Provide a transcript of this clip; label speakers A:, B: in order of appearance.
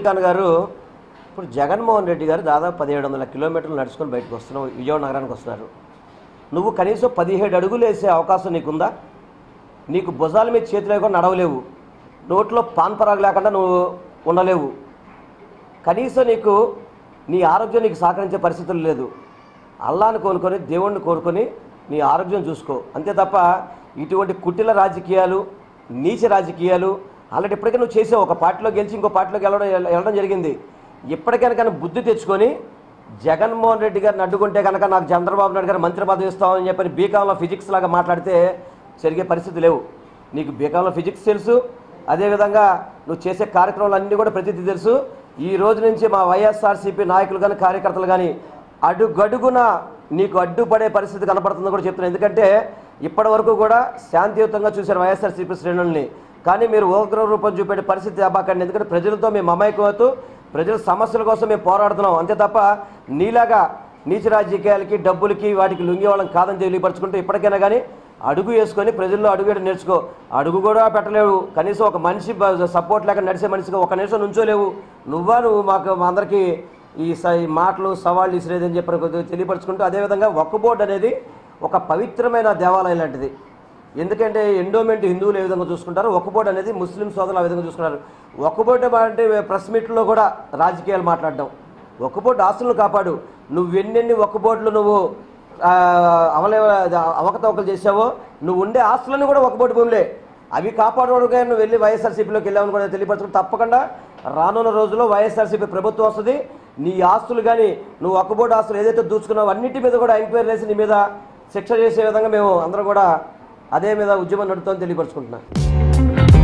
A: ఖాన్ గారు ఇప్పుడు జగన్మోహన్ రెడ్డి గారు దాదాపు పదిహేడు వందల కిలోమీటర్లు నడుచుకొని బయటకు వస్తున్నావు విజయవాడ నగరానికి వస్తున్నారు నువ్వు కనీసం పదిహేడు అడుగులు వేసే అవకాశం నీకుందా నీకు భుజాల మీద చేతులు లేకుండా నడవలేవు నోట్లో పాన్ పరాగు లేకుండా నువ్వు ఉండలేవు కనీసం నీకు నీ ఆరోగ్యం నీకు సహకరించే పరిస్థితులు లేదు అల్లాని కోరుకొని దేవుణ్ణి కోరుకొని నీ ఆరోగ్యం చూసుకో అంతే తప్ప ఇటువంటి కుటిల రాజకీయాలు నీచ రాజకీయాలు ఆల్రెడీ ఇప్పటికే నువ్వు చేసావు ఒక పార్టీలో గెలిచి ఇంకో పార్టీలోకి వెళ్ళడం వెళ్ళడం జరిగింది ఇప్పటికైనా కానీ బుద్ధి తెచ్చుకొని జగన్మోహన్ రెడ్డి గారిని అడ్డుకుంటే కనుక నాకు చంద్రబాబు నాయుడు గారు మంత్రి పదవి ఇస్తామని చెప్పని బీకాంలో ఫిజిక్స్ లాగా మాట్లాడితే జరిగే పరిస్థితి లేవు నీకు బీకాంలో ఫిజిక్స్ తెలుసు అదేవిధంగా నువ్వు చేసే కార్యక్రమాలు అన్నీ కూడా ప్రతిదీ తెలుసు ఈ రోజు నుంచి మా వైఎస్ఆర్సీపీ నాయకులు కానీ కార్యకర్తలు కానీ అడుగడుగున నీకు అడ్డుపడే పరిస్థితి కనపడుతుందని కూడా చెప్తున్నాను ఎందుకంటే ఇప్పటి వరకు కూడా శాంతియుతంగా చూశారు వైఎస్ఆర్సీపీ శ్రేణుల్ని కానీ మీరు ఉగ్ర రూపం చూపే పరిస్థితి అబ్బాకండి ఎందుకంటే ప్రజలతో మేము మమైకమవుతూ ప్రజల సమస్యల కోసం మేము పోరాడుతున్నాం అంతే తప్ప నీలాగా నీచ రాజకీయాలకి డబ్బులకి వాటికి లొంగి వాళ్ళం కాదని తెలియపరచుకుంటూ ఇప్పటికైనా కానీ అడుగు వేసుకొని ప్రజల్లో అడుగు వేయడం నేర్చుకో అడుగు కూడా పెట్టలేవు కనీసం ఒక మనిషి బ- సపోర్ట్ లేక నడిచే మనిషిగా ఒక నిమిషం నుంచోలేవు నువ్వా నువ్వు మాకు మా అందరికీ ఈ స ఈ మాటలు సవాళ్ళు ఇసిరేదని చెప్పి కొద్దిగా తెలియపరచుకుంటూ అదేవిధంగా ఒక్క బోర్డు అనేది ఒక పవిత్రమైన దేవాలయం లాంటిది ఎందుకంటే ఎండోమెంట్ హిందువులు ఏ విధంగా చూసుకుంటారో ఒక్క బోర్డు అనేది ముస్లిం సోదరులు ఆ విధంగా చూసుకుంటారు ఒక్క బోర్డు అంటే ప్రెస్ మీట్లో కూడా రాజకీయాలు మాట్లాడడం ఒక్క బోర్డు ఆస్తులను కాపాడు నువ్వు ఎన్నెన్ని ఒక్క బోర్డులు నువ్వు ఆ, అవలే అవకతవకలు చేసావో నువ్వు ఉండే ఆస్తులన్నీ కూడా ఒక బోర్డు భూములే అవి కాపాడడానికి నువ్వు వెళ్ళి వైఎస్ఆర్సీపీలోకి వెళ్ళావని కూడా తెలియపరచుకుని తప్పకుండా రానున్న రోజుల్లో వైఎస్ఆర్సీపీ ప్రభుత్వం వస్తుంది నీ ఆస్తులు కానీ నువ్వు ఒక్క బోర్డు ఆస్తులు ఏదైతే దూచుకున్నావో అన్నిటి మీద కూడా ఎంక్వైరీ చేసి నీ మీద శిక్ష చేసే విధంగా మేము అందరం కూడా అదే మీద ఉద్యమం నడుపుతామని తెలియపరచుకుంటున్నాం